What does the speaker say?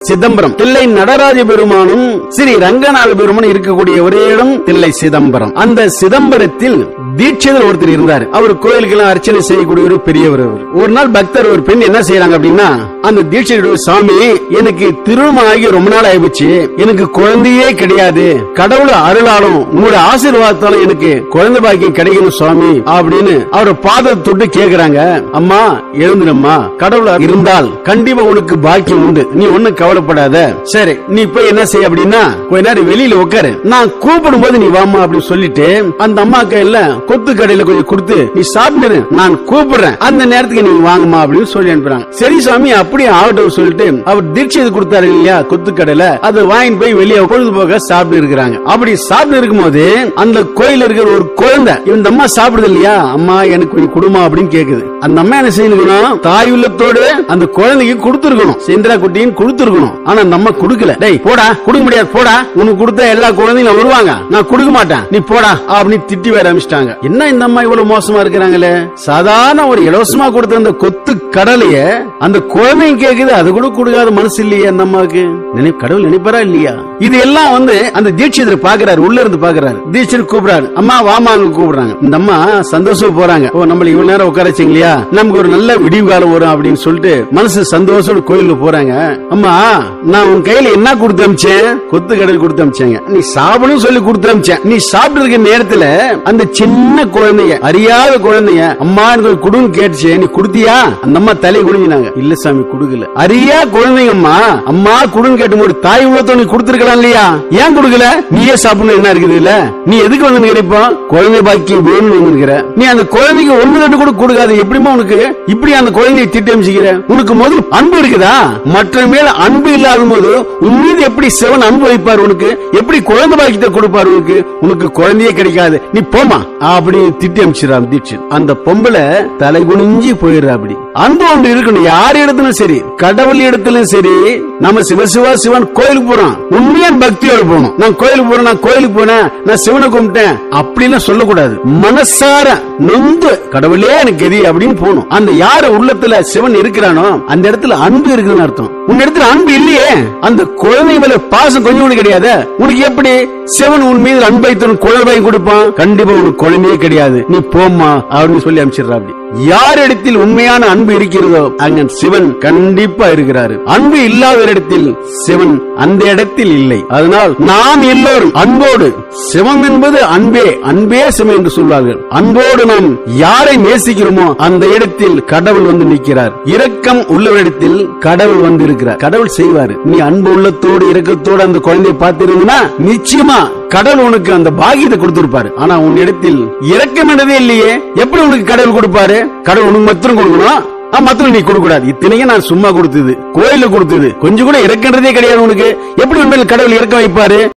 சிதம்பரம் தில்லை நடராஜ பெருமானும் ஸ்ரீ ரங்கநாத பெருமானும் இருக்கக்கூடிய ஒரே இடம் தில்லை சிதம்பரம் அந்த சிதம்பரத்தில் தீட்சிதர் ஒருத்தர் இருந்தார் அவர் கோயிலுக்கெல்லாம் அர்ச்சனை செய்யக்கூடிய ஒரு பெரியவர் அவர் ஒரு நாள் பக்தர் ஒரு பெண் என்ன செய்யறாங்க அப்படின்னா அந்த தீட்சிதர் சாமி எனக்கு திருமணம் ஆகி ரொம்ப நாள் ஆயிடுச்சு எனக்கு குழந்தையே கிடையாது கடவுள் அருளாலும் உங்களுடைய ஆசீர்வாதத்தாலும் எனக்கு குழந்தை பாக்கியம் கிடைக்கணும் சுவாமி அப்படின்னு அவர் பாதத்தை தொட்டு கேக்குறாங்க அம்மா எழுந்துடம்மா கடவுள் இருந்தால் கண்டிப்பா உனக்கு பாக்கியம் உண்டு நீ ஒண்ணும் கவலைப்படாத சரி நீ போய் என்ன செய்ய அப்படின்னா கொஞ்ச நேரம் வெளியில உட்காரு நான் கூப்பிடும் போது நீ வாமா அப்படின்னு சொல்லிட்டு அந்த அம்மா கையில கொத்து கடையில கொஞ்சம் கொடுத்து நீ சாப்பிட்டு நான் கூப்பிடுறேன் அந்த நேரத்துக்கு நீங்க வாங்கம்மா அப்படின்னு சொல்லி அனுப்புறாங்க சரி சாமி அப்படியே ஆகட்டும் சொல்லிட்டு அவர் தீட்சை கொடுத்தாரு இல்லையா கொத்து கடையில அதை வாங்கிட்டு போய் வெளியே பொழுதுபோக சாப்பிட்டு இருக்கிறாங்க அப்படி சாப்பிட்டு இருக்கும்போது அந்த கோயில் இருக்கிற ஒரு குழந்தை இந்த அம்மா சாப்பிடுது இல்லையா அம்மா எனக்கு கொஞ்சம் குடுமா அப்படின்னு கேக்குது அந்த அம்மா என்ன செய்யணும் தாய் உள்ளத்தோடு அந்த குழந்தைக்கு கொடுத்துருக்கணும் சேந்திரா குட்டின்னு கொடுத்துருக்கணும் ஆனா அந்த அம்மா கொடுக்கல டேய் போடா கொடுக்க முடியாது போடா உனக்கு கொடுத்த எல்லா குழந்தைங்களும் வருவாங்க நான் கொடுக்க மாட்டேன் நீ போடா அப்படின்னு திட்டி வேற ஆரம்பிச்சிட்டாங்க என்ன இந்த அம்மா இவ்வளவு மோசமா இருக்கிறாங்களே சாதாரண ஒரு இலவசமா கொடுத்த அந்த கொத்து கடலைய அந்த குழந்தையும் கேக்குது அது கூட கொடுக்காத மனசு இல்லையே அந்த அம்மாவுக்கு நினை கடவுள் நினைப்பாரா இல்லையா இது எல்லாம் வந்து அந்த தீட்சிதர் பாக்குறாரு உள்ள இருந்து பாக்குறாரு தீட்சிதர் கூப்பிடுறாரு அம்மா வாமாங்க கூப்பிடுறாங்க இந்த அம்மா சந்தோஷம் போறாங்க ஓ நம்மள இவ்வளவு நேரம் உட்கார வச்சீங்க நமக்கு ஒரு நல்ல விடிவு காலம் வரும் அப்படின்னு சொல்லிட்டு மனசு சந்தோஷம் கோயிலுக்கு போறாங்க அம்மா நான் உன் கையில என்ன கொடுத்து அமிச்சேன் கொத்து கடல் கொடுத்து அமிச்சேங்க நீ சாப்பிடும் சொல்லி கொடுத்து அமிச்சேன் நீ சாப்பிட்டு இருக்க நேரத்துல அந்த சின்ன குழந்தைய அறியாத குழந்தைய அம்மா எனக்கு குடுன்னு கேட்டுச்சு நீ கொடுத்தியா அந்த அம்மா தலை குடிஞ்சினாங்க இல்ல சாமி குடுக்கல அறியா குழந்தைங்கம்மா அம்மா குடுன்னு கேட்டும்போது தாய் உள்ளத்தோ நீ கொடுத்திருக்கலாம் இல்லையா ஏன் கொடுக்கல நீயே சாப்பிடணும் என்ன இருக்குது இல்ல நீ எதுக்கு வந்து நினைப்பா குழந்தை பாக்கியம் வேணும்னு வந்திருக்கிற நீ அந்த குழந்தைக்கு ஒண்ணு ரெண்டு கூட கொடுக்காது எப்படிமா உனக்கு இப்படி அந்த குழந்தையை திட்டமிச்சுக்கிற உனக்கு முதல் அன்பு இருக்குதா மற்ற மேல அன்பு இல்லாத போது உன் மீது எப்படி சிவன் அன்பு வைப்பார் உனக்கு எப்படி குழந்தை பாக்கியத்தை கொடுப்பார் உனக்கு உனக்கு குழந்தையே கிடைக்காது நீ போமா அப்படி திட்டி அமைச்சிடறான் தீட்சித் அந்த பொம்பளை தலை குனிஞ்சு போயிடுறா அப்படி அன்பு ஒன்று இருக்கணும் யார் இடத்துலயும் சரி கடவுள் இடத்துலயும் சரி நம்ம சிவசிவா சிவன் கோயிலுக்கு போறோம் உண்மையான பக்தியோட போகணும் நான் கோயிலுக்கு போறேன் நான் கோயிலுக்கு போனேன் நான் சிவனை கும்பிட்டேன் அப்படிலாம் சொல்லக்கூடாது மனசார நொந்து கடவுளே எனக்கு கதி அப்படின்னு போகணும் அந்த யாரு உள்ளத்துல சிவன் இருக்கிறானோ அந்த இடத்துல அன்பு இருக்குன்னு அர்த்தம் உன் இடத்துல அன்பு இல்லையே அந்த குழந்தை மேல பாசம் கொஞ்சம் கூட கிடையாது உனக்கு எப்படி சிவன் உன் மீது அன்பை தரும் குழந்தை கொடுப்பான் கண்டிப்பா உனக்கு குழந்தையே கிடையாது நீ போம்மா அப்படின்னு சொல்லி அனுப்பிச்சிடுறா அப்படி யார் இடத்தில் உண்மையான அன்பு இருக்கிறதோ அங்க சிவன் கண்டிப்பா இருக்கிறாரு அன்பு இல்லாத இடத்தில் சிவன் அந்த இடத்தில் இல்லை அதனால் நாம் எல்லோரும் அன்போடு சிவம் என்பது அன்பே அன்பே சிவம் என்று சொல்வார்கள் அன்போடு நாம் யாரை நேசிக்கிறோமோ அந்த இடத்தில் கடவுள் வந்து நிற்கிறார் இரக்கம் உள்ளவரிடத்தில் கடவுள் வந்து இருக்கிறார் கடவுள் செய்வாரு நீ அன்பு உள்ளத்தோடு இரக்கத்தோடு அந்த குழந்தையை பார்த்திருந்தா நிச்சயமா கடவுள் உனக்கு அந்த பாகியத்தை கொடுத்திருப்பாரு ஆனா உன் இடத்தில் இரக்கம் என்றதே இல்லையே எப்படி உனக்கு கடவுள் கொடுப்பாரு கடவுள் உனக்கு மாத்திரம் கொடுக்கணும் ஆ, மத்தவங்க நீ கொடுக்க கூடாது இத்தனைக்கும் நான் சும்மா கொடுத்தது கோயில கொடுத்தது கொஞ்சம் கூட இறக்கின்றதே கிடையாது உனக்கு எப்படி உண்மையில் கடவுள் இறக்க வைப்பாரு